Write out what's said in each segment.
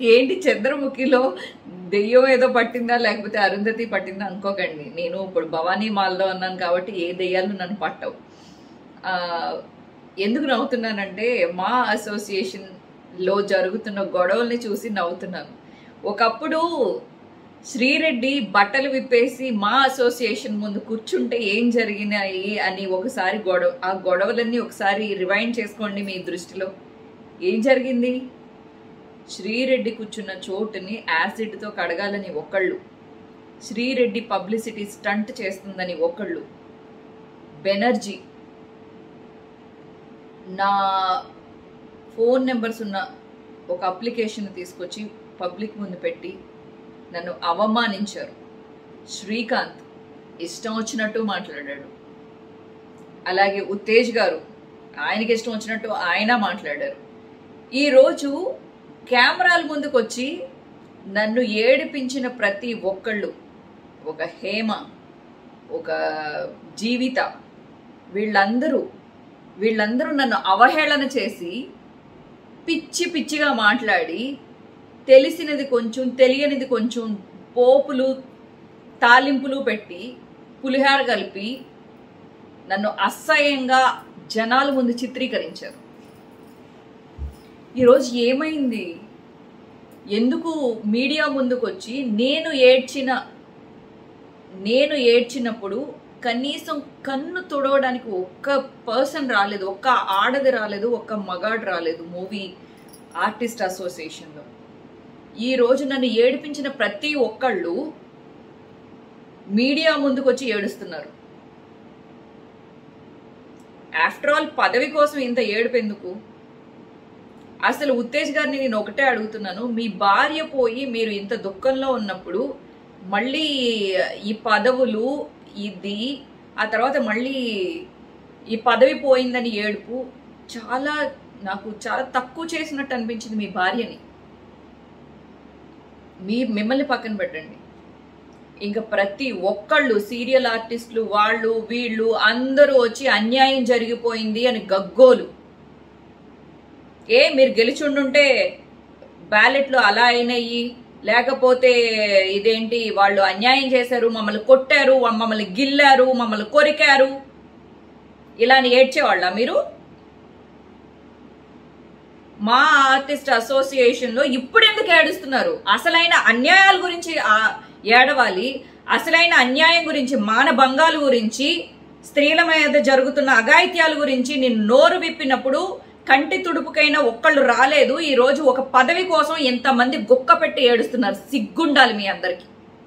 ఏంటి చంద్రముఖిలో దెయ్యం ఏదో పట్టిందా లేకపోతే అరుంధతి పట్టిందా అనుకోకండి నేను ఇప్పుడు భవానీ మాల్లో ఉన్నాను కాబట్టి ఏ దెయ్యాలు నన్ను పట్టవు ఆ, ఎందుకు నవ్వుతున్నానంటే మా అసోసియేషన్ లో జరుగుతున్న గొడవల్ని చూసి నవ్వుతున్నాను ఒకప్పుడు శ్రీరెడ్డి బట్టలు విప్పేసి మా అసోసియేషన్ ముందు కూర్చుంటే ఏం జరిగినాయి అని ఒకసారి గొడవ ఆ గొడవలన్నీ ఒకసారి రివైండ్ చేసుకోండి మీ దృష్టిలో ఏం జరిగింది శ్రీరెడ్డి కూర్చున్న చోటుని యాసిడ్తో కడగాలని ఒకళ్ళు శ్రీరెడ్డి పబ్లిసిటీ స్టంట్ చేస్తుందని ఒకళ్ళు బెనర్జీ నా ఫోన్ నెంబర్స్ ఉన్న ఒక అప్లికేషన్ తీసుకొచ్చి పబ్లిక్ ముందు పెట్టి నన్ను అవమానించారు శ్రీకాంత్ ఇష్టం వచ్చినట్టు మాట్లాడాడు అలాగే ఉత్తేజ్ గారు ఆయనకి ఇష్టం వచ్చినట్టు ఆయన మాట్లాడారు ఈరోజు కెమెరాల ముందుకు వచ్చి నన్ను ఏడిపించిన ప్రతి ఒక్కళ్ళు ఒక హేమ ఒక జీవిత వీళ్ళందరూ వీళ్ళందరూ నన్ను అవహేళన చేసి పిచ్చి పిచ్చిగా మాట్లాడి తెలిసినది కొంచెం తెలియనిది కొంచెం పోపులు తాలింపులు పెట్టి పులిహార కలిపి నన్ను అసహ్యంగా జనాల ముందు చిత్రీకరించారు ఈరోజు ఏమైంది ఎందుకు మీడియా ముందుకు వచ్చి నేను ఏడ్చిన నేను ఏడ్చినప్పుడు కనీసం కన్ను తుడవడానికి ఒక్క పర్సన్ రాలేదు ఒక్క ఆడది రాలేదు ఒక్క మగాడు రాలేదు మూవీ ఆర్టిస్ట్ అసోసియేషన్లో ఈ రోజు నన్ను ఏడిపించిన ప్రతి ఒక్కళ్ళు మీడియా ముందుకు వచ్చి ఏడుస్తున్నారు ఆఫ్టర్ ఆల్ పదవి కోసం ఇంత ఏడుపు ఎందుకు అసలు ఉత్తేజ్ గారిని నేను ఒకటే అడుగుతున్నాను మీ భార్య పోయి మీరు ఇంత దుఃఖంలో ఉన్నప్పుడు మళ్ళీ ఈ పదవులు ఇది ఆ తర్వాత మళ్ళీ ఈ పదవి పోయిందని ఏడుపు చాలా నాకు చాలా తక్కువ చేసినట్టు అనిపించింది మీ భార్యని మీ మిమ్మల్ని పక్కన పెట్టండి ఇంకా ప్రతి ఒక్కళ్ళు సీరియల్ ఆర్టిస్టులు వాళ్ళు వీళ్ళు అందరూ వచ్చి అన్యాయం జరిగిపోయింది అని గగ్గోలు ఏ మీరు గెలిచుండుంటే బ్యాలెట్లు అలా అయినాయి లేకపోతే ఇదేంటి వాళ్ళు అన్యాయం చేశారు మమ్మల్ని కొట్టారు మమ్మల్ని గిల్లారు మమ్మల్ని కొరికారు ఇలా అని ఏడ్చేవాళ్ళ మీరు మా ఆర్టిస్ట్ అసోసియేషన్ లో ఇప్పుడు ఎందుకు ఏడుస్తున్నారు అసలైన అన్యాయాల గురించి ఆ- ఏడవాలి అసలైన అన్యాయం గురించి మానభంగాల గురించి స్త్రీల మీద జరుగుతున్న అఘాయిత్యాల గురించి నేను నోరు విప్పినప్పుడు కంటి తుడుపుకైనా ఒక్కళ్ళు రాలేదు ఈ రోజు ఒక పదవి కోసం ఎంతమంది గుక్క పెట్టి ఏడుస్తున్నారు సిగ్గుండాలి మీ అందరికి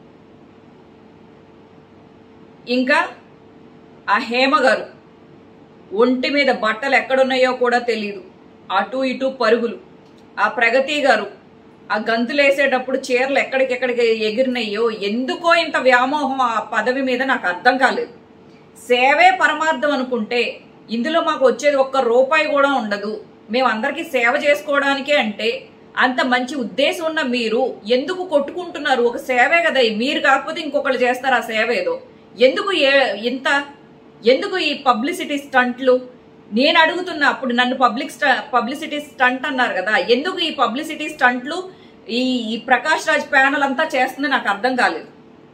ఇంకా ఆ హేమ గారు ఒంటి మీద బట్టలు ఎక్కడున్నాయో కూడా తెలియదు అటు ఇటు పరుగులు ఆ ప్రగతి గారు ఆ గంతులేసేటప్పుడు చీరలు ఎక్కడికెక్కడికి ఎగిరినాయో ఎందుకో ఇంత వ్యామోహం ఆ పదవి మీద నాకు అర్థం కాలేదు సేవే పరమార్థం అనుకుంటే ఇందులో మాకు వచ్చేది ఒక్క రూపాయి కూడా ఉండదు మేము అందరికీ సేవ చేసుకోవడానికే అంటే అంత మంచి ఉద్దేశం ఉన్న మీరు ఎందుకు కొట్టుకుంటున్నారు ఒక సేవే కదా మీరు కాకపోతే ఇంకొకళ్ళు చేస్తారు ఆ సేవ ఏదో ఎందుకు ఏ ఇంత ఎందుకు ఈ పబ్లిసిటీ స్టంట్లు నేను అడుగుతున్నా అప్పుడు నన్ను పబ్లిక్ పబ్లిసిటీ స్టంట్ అన్నారు కదా ఎందుకు ఈ పబ్లిసిటీ స్టంట్లు ఈ ఈ ప్రకాష్ రాజ్ ప్యానల్ అంతా చేస్తుంది నాకు అర్థం కాలేదు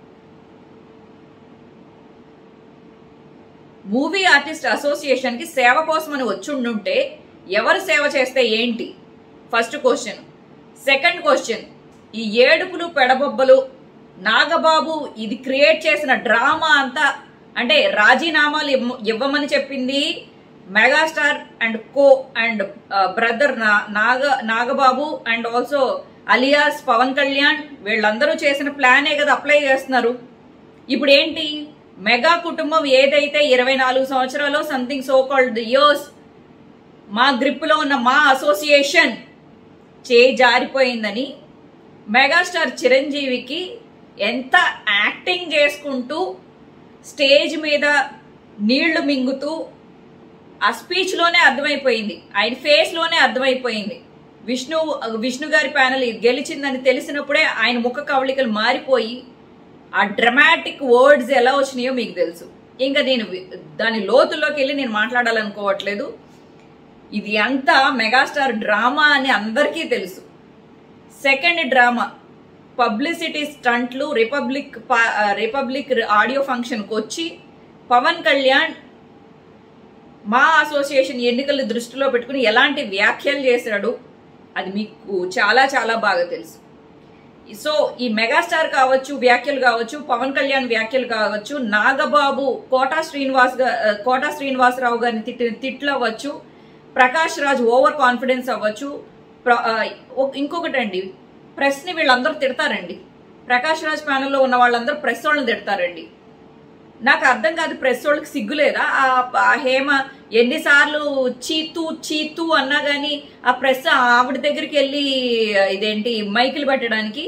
మూవీ ఆర్టిస్ట్ అసోసియేషన్ కి సేవ కోసమని వచ్చి ఉండుంటే ఎవరు సేవ చేస్తే ఏంటి ఫస్ట్ క్వశ్చన్ సెకండ్ క్వశ్చన్ ఈ ఏడుపులు పెడబొబ్బలు నాగబాబు ఇది క్రియేట్ చేసిన డ్రామా అంతా అంటే రాజీనామాలు ఇవ్వ- ఇవ్వమని చెప్పింది megastar and co and brother Naga Nagababu and also alias Pawan Kalyan వీళ్ళందరూ చేసిన ప్లానే కదా అప్లై చేస్తున్నారు ఇప్పుడు ఏంటి మెగా కుటుంబం ఏదైతే ఇరవై నాలుగు సంవత్సరాలు సంథింగ్ సో కాల్డ్ ఇయర్స్ మా గ్రిప్లో ఉన్న మా అసోసియేషన్ చే జారిపోయిందని మెగాస్టార్ చిరంజీవికి ఎంత యాక్టింగ్ చేసుకుంటూ స్టేజ్ మీద నీళ్లు మింగుతూ ఆ స్పీచ్ లోనే అర్థమైపోయింది ఆయన ఫేస్ లోనే అర్థమైపోయింది విష్ణు విష్ణు గారి ప్యానల్ గెలిచిందని తెలిసినప్పుడే ఆయన ముఖ కవళికలు మారిపోయి ఆ డ్రమాటిక్ వర్డ్స్ ఎలా వచ్చినాయో మీకు తెలుసు ఇంకా నేను వి- దాని లోతుల్లోకి వెళ్ళి నేను మాట్లాడాలనుకోవట్లేదు ఇది అంతా మెగాస్టార్ డ్రామా అని అందరికీ తెలుసు సెకండ్ డ్రామా పబ్లిసిటీ స్టంట్లు రిపబ్లిక్ పా- ఆ, రిపబ్లిక్ ఆడియో ఫంక్షన్కి వచ్చి పవన్ కళ్యాణ్ మా అసోసియేషన్ ఎన్నికలు దృష్టిలో పెట్టుకుని ఎలాంటి వ్యాఖ్యలు చేశాడు అది మీకు చాలా చాలా బాగా తెలుసు సో ఈ మెగాస్టార్ కావచ్చు వ్యాఖ్యలు కావచ్చు పవన్ కళ్యాణ్ వ్యాఖ్యలు కావచ్చు నాగబాబు కోటా శ్రీనివాస్ గా ఆ, కోటా శ్రీనివాసరావు గారిని తిట్టిన తిట్లు అవ్వచ్చు ప్రకాష్ రాజ్ ఓవర్ కాన్ఫిడెన్స్ అవ్వచ్చు ప్ర- ఆ, ఒ- ఇంకొకటండి ప్రెస్ని వీళ్ళందరూ తిడతారండి ప్రకాష్ రాజ్ ప్యానెల్లో ఉన్న వాళ్ళందరూ ప్రెస్ వాళ్ళని తిడతారండి నాకు అర్థం కాదు ప్రెస్ వాళ్ళకి సిగ్గు లేదా ఆ ఆ హేమ ఎన్నిసార్లు చీతు చీతు అన్నా కానీ ఆ ప్రెస్ ఆవిడ దగ్గరికి వెళ్ళి ఇదేంటి మైకులు పెట్టడానికి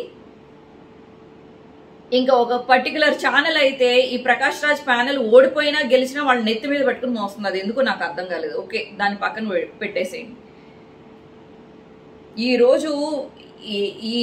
ఇంకా ఒక పర్టికులర్ ఛానల్ అయితే ఈ ప్రకాష్ రాజ్ ప్యానెల్ ఓడిపోయినా గెలిచినా వాళ్ళ నెత్తి మీద పెట్టుకుని మోస్తుంది అది ఎందుకు నాకు అర్థం కాలేదు ఓకే దాని పక్కన పె- పెట్టేసేయండి ఈరోజు ఈ ఈ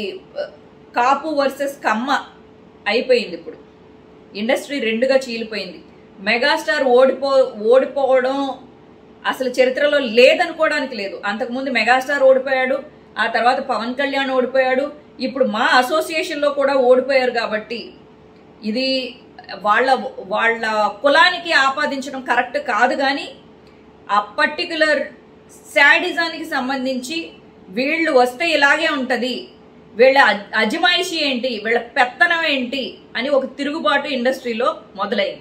కాపు వర్సెస్ కమ్మ అయిపోయింది ఇప్పుడు ఇండస్ట్రీ రెండుగా చీలిపోయింది మెగాస్టార్ ఓడిపో ఓడిపోవడం అసలు చరిత్రలో లేదనుకోవడానికి లేదు అంతకుముందు మెగాస్టార్ ఓడిపోయాడు ఆ తర్వాత పవన్ కళ్యాణ్ ఓడిపోయాడు ఇప్పుడు మా అసోసియేషన్లో కూడా ఓడిపోయారు కాబట్టి ఇది వాళ్ళ వాళ్ళ కులానికి ఆపాదించడం కరెక్ట్ కాదు కానీ ఆ పర్టికులర్ శాడిజానికి సంబంధించి వీళ్ళు వస్తే ఇలాగే ఉంటది వీళ్ళ అజ్- అజమాయిషి ఏంటి వీళ్ళ పెత్తనం ఏంటి అని ఒక తిరుగుబాటు ఇండస్ట్రీలో మొదలైంది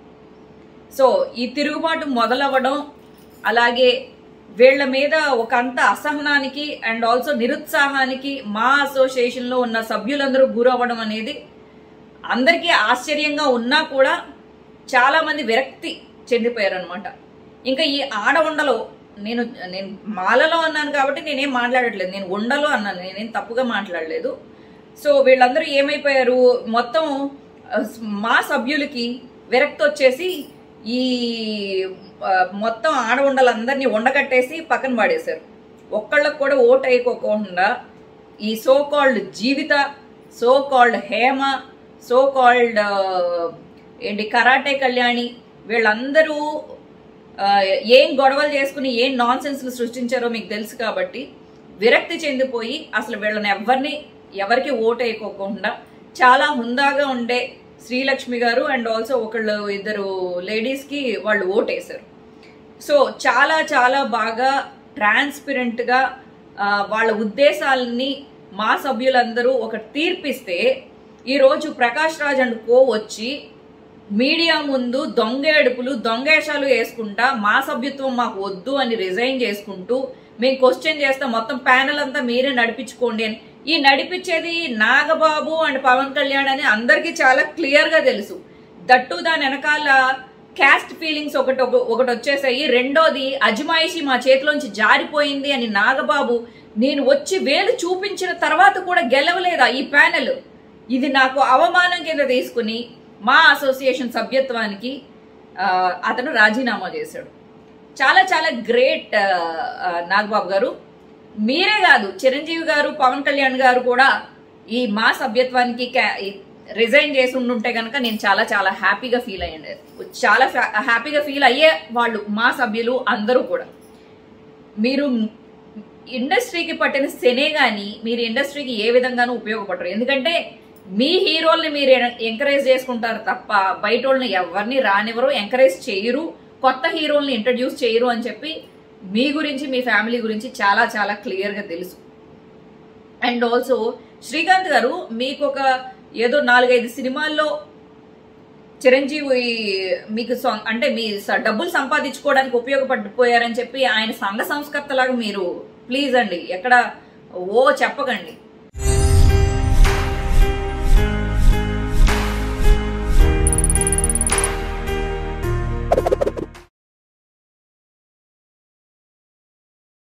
సో ఈ తిరుగుబాటు మొదలవ్వడం అలాగే వీళ్ళ మీద ఒక అంత అసహనానికి అండ్ ఆల్సో నిరుత్సాహానికి మా అసోసియేషన్లో ఉన్న సభ్యులందరూ గురవ్వడం అనేది అందరికీ ఆశ్చర్యంగా ఉన్నా కూడా చాలా మంది విరక్తి చెందిపోయారు అనమాట ఇంకా ఈ ఆడ ఉండలో నేను నేను మాలలో అన్నాను కాబట్టి నేనేం మాట్లాడట్లేదు నేను ఉండలో అన్నాను నేనేం తప్పుగా మాట్లాడలేదు సో వీళ్ళందరూ ఏమైపోయారు మొత్తం ఆ, మా సభ్యులకి విరక్తి వచ్చేసి ఈ ఆ, మొత్తం ఆడ ఉండలందరినీ ఉండకట్టేసి పక్కన పడేశారు ఒక్కళ్ళకు కూడా ఓటు వేయకోకుండా ఈ so called Jeevitha so called Hema so called ఏంటి కరాటే కళ్యాణి వీళ్ళందరూ ఆ, ఏం గొడవలు చేసుకుని ఏం నాన్ సెన్స్లు సృష్టించారో మీకు తెలుసు కాబట్టి విరక్తి చెందిపోయి అసలు వీళ్ళని ఎవరిని ఎవరికి ఓటు వేయకోకుండా చాలా హుందాగా ఉండే శ్రీలక్ష్మి గారు అండ్ ఆల్సో ఒకళ్ళు ఇద్దరు లేడీస్కి వాళ్ళు ఓటేశారు సో చాలా చాలా బాగా ట్రాన్స్పరెంట్గా వాళ్ళ ఉద్దేశాలని మా సభ్యులందరూ ఒక తీర్పిస్తే ఈరోజు ప్రకాష్ రాజ్ అండ్ కో వచ్చి మీడియా ముందు దొంగేడుపులు దొంగేషాలు వేసుకుంటా మా సభ్యత్వం మాకు వద్దు అని రిజైన్ చేసుకుంటూ మేము క్వశ్చన్ చేస్తాం మొత్తం ప్యానెల్ అంతా మీరే నడిపించుకోండి అని ఈ నడిపించేది నాగబాబు అండ్ పవన్ కళ్యాణ్ అని అందరికీ చాలా క్లియర్ గా తెలుసు దట్టు దాని వెనకాల క్యాస్ట్ ఫీలింగ్స్ ఒకటి ఒక- ఒకటి వచ్చేసాయి రెండోది అజమాయిషి మా చేతిలోంచి జారిపోయింది అని నాగబాబు నేను వచ్చి వేలు చూపించిన తర్వాత కూడా గెలవలేదా ఈ ప్యానెల్ ఇది నాకు అవమానం కింద తీసుకుని మా అసోసియేషన్ సభ్యత్వానికి ఆ, అతను రాజీనామా చేశాడు చాలా చాలా గ్రేట్ నాగబాబు గారు మీరే కాదు చిరంజీవి గారు పవన్ కళ్యాణ్ గారు కూడా ఈ మా సభ్యత్వానికి రిజైన్ చేసి ఉండుంటే కనుక నేను చాలా చాలా హ్యాపీగా ఫీల్ అయ్యండి చాలా హ్యాపీగా ఫీల్ అయ్యే వాళ్ళు మా సభ్యులు అందరూ కూడా మీరు ఇండస్ట్రీకి పట్టిన శనే కానీ మీరు ఇండస్ట్రీకి ఏ విధంగానూ ఉపయోగపడరు ఎందుకంటే మీ హీరోల్ని మీరు ఎంకరేజ్ చేసుకుంటారు తప్ప బయట వాళ్ళని ఎవరిని రానివ్వరు ఎంకరేజ్ చేయరు కొత్త హీరోల్ని ఇంట్రడ్యూస్ చేయరు అని చెప్పి మీ గురించి మీ ఫ్యామిలీ గురించి చాలా చాలా క్లియర్గా తెలుసు అండ్ ఆల్సో శ్రీకాంత్ గారు మీకు ఒక ఏదో నాలుగైదు సినిమాల్లో చిరంజీవి మీకు సొం- అంటే మీ స- డబ్బులు సంపాదించుకోవడానికి ఉపయోగపడిపోయారని చెప్పి ఆయన సంఘ సంస్కర్తలాగా మీరు ప్లీజ్ అండి ఎక్కడ ఓ చెప్పకండి